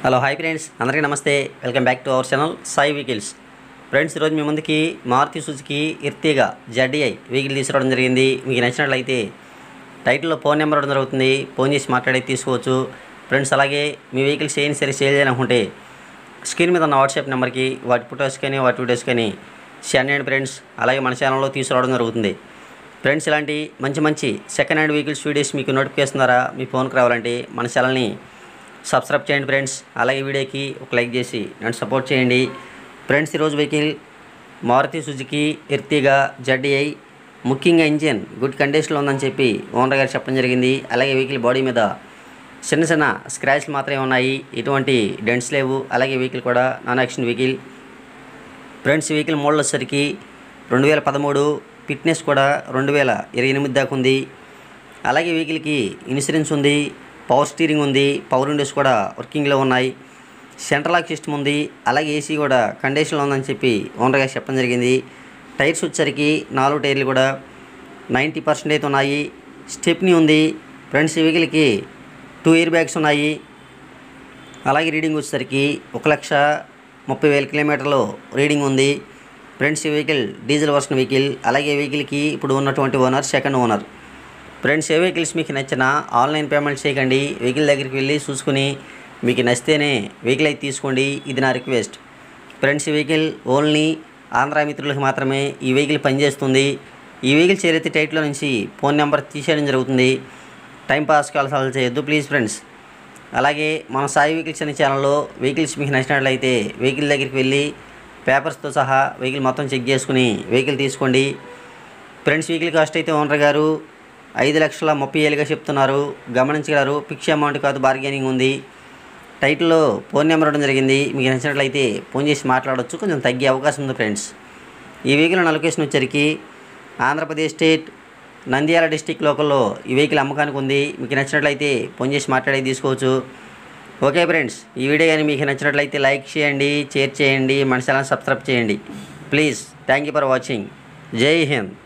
hello hi friends అందరికీ నమస్తే welcome back to our channel Sai vehicles friends ఈరోజు మీ ముందుకి Maruti Suzuki Ertiga ZDI vehicle తీసుకురావడం జరిగింది మీకు నచ్చినట్లయితే టైటిల్లో ఫోన్ నెంబర్ ఇవ్వడం జరుగుతుంది ఫోన్ చేసి మాట్లాడి తీసుకోవచ్చు ఫ్రెండ్స్ అలాగే మీ వెహికల్స్ ఏం సరే సేల్ చేయాలనుకుంటే స్క్రీన్ మీద ఉన్న వాట్సాప్ నెంబర్కి వాటి ఫొటోస్ కానీ వాటి వీడియోస్ కానీ సెండ్ చేయండి ఫ్రెండ్స్ అలాగే మన ఛానల్లో తీసుకురావడం జరుగుతుంది ఫ్రెండ్స్ ఇలాంటి మంచి మంచి సెకండ్ హ్యాండ్ వెహికల్స్ వీడియోస్ మీకు నోటిఫికేషన్ ద్వారా మీ ఫోన్కి రావాలంటే మన ఛానల్ని సబ్స్క్రైబ్ చేయండి ఫ్రెండ్స్ అలాగే వీడియోకి ఒక లైక్ చేసి నన్ను సపోర్ట్ చేయండి ఫ్రెండ్స్ ఈరోజు vehicle Maruti Suzuki Ertiga ZDI ముఖ్యంగా ఇంజిన్ గుడ్ కండిషన్లో ఉందని చెప్పి ఓనర్ గారు చెప్పడం జరిగింది అలాగే వెహికల్ బాడీ మీద చిన్న చిన్న స్క్రాచ్లు మాత్రమే ఉన్నాయి ఎటువంటి డెంట్స్ లేవు అలాగే వెహికల్ కూడా non action vehicle friends vehicle model వచ్చేసరికి రెండు వేల పదమూడు ఫిట్నెస్ కూడా రెండు వేల ఇరవై ఎనిమిది దాకా ఉంది అలాగే వెహికల్కి ఇన్సూరెన్స్ ఉంది పవర్ స్టీరింగ్ ఉంది పవర్ విండోస్ కూడా వర్కింగ్లో ఉన్నాయి సెంట్రల్ లాక్ సిస్టమ్ ఉంది అలాగే ఏసీ కూడా కండిషన్లో ఉందని చెప్పి ఓనర్ గారు చెప్పడం జరిగింది టైర్స్ వచ్చేసరికి నాలుగు టైర్లు కూడా నైంటీ పర్సెంట్ అయితే ఉన్నాయి స్టెప్నీ ఉంది ఫ్రంట్స్ వెహికల్కి టూ ఇయర్ బ్యాగ్స్ ఉన్నాయి అలాగే రీడింగ్ వచ్చేసరికి ఒక లక్ష ముప్పై వేల కిలోమీటర్లు రీడింగ్ ఉంది ఫ్రెండ్స్ ఈ వెహికల్ డీజిల్ వర్షన్ వెహికల్ అలాగే వెహికల్కి ఇప్పుడు ఉన్నటువంటి ఓనర్ సెకండ్ ఓనర్ ఫ్రెండ్స్ ఏ వెహికల్స్ మీకు నచ్చినా ఆన్లైన్ పేమెంట్ చేయకండి వెహికల్ దగ్గరికి వెళ్ళి చూసుకుని మీకు నచ్చితేనే వెహికల్ అయితే తీసుకోండి ఇది నా రిక్వెస్ట్ ఫ్రెండ్స్ ఈ వెహికల్ ఓన్లీ ఆంధ్ర మిత్రులకు మాత్రమే ఈ వెహికల్ పనిచేస్తుంది ఈ వెహికల్ చేరైతే టైట్లో నుంచి ఫోన్ నెంబర్ తీసేయడం జరుగుతుంది టైం పాస్ కాల్స్ అలా చేయొద్దు ప్లీజ్ ఫ్రెండ్స్ అలాగే మన సాయి వెహికల్స్ అనే ఛానల్లో వెహికల్స్ మీకు నచ్చినట్లయితే వెహికల్ దగ్గరికి వెళ్ళి పేపర్స్తో సహా వెహికల్ మొత్తం చెక్ చేసుకుని వెహికల్ తీసుకోండి ఫ్రెండ్స్ వెహికల్ కాస్ట్ అయితే ఓనర్ గారు ఐదు లక్షల ముప్పై ఏళ్ళుగా చెప్తున్నారు గమనించగలరు ఫిక్స్ అమౌంట్ కాదు బార్గెనింగ్ ఉంది టైటిల్లో ఫోన్ నెంబర్ ఇవ్వడం జరిగింది మీకు నచ్చినట్లయితే ఫోన్ చేసి మాట్లాడవచ్చు కొంచెం తగ్గే అవకాశం ఉంది ఫ్రెండ్స్ ఈ వెహికల్ ఉన్న లొకేషన్ వచ్చరికి ఆంధ్రప్రదేశ్ స్టేట్ నంద్యాల డిస్టిక్ లోకల్లో ఈ వెహికల్ అమ్మకానికి ఉంది మీకు నచ్చినట్లయితే ఫోన్ చేసి మాట్లాడి తీసుకోవచ్చు ఓకే ఫ్రెండ్స్ ఈ వీడియో కానీ మీకు నచ్చినట్లయితే లైక్ చేయండి షేర్ చేయండి మన ఛానల్ సబ్స్క్రైబ్ చేయండి please thank you for watching Jai Hind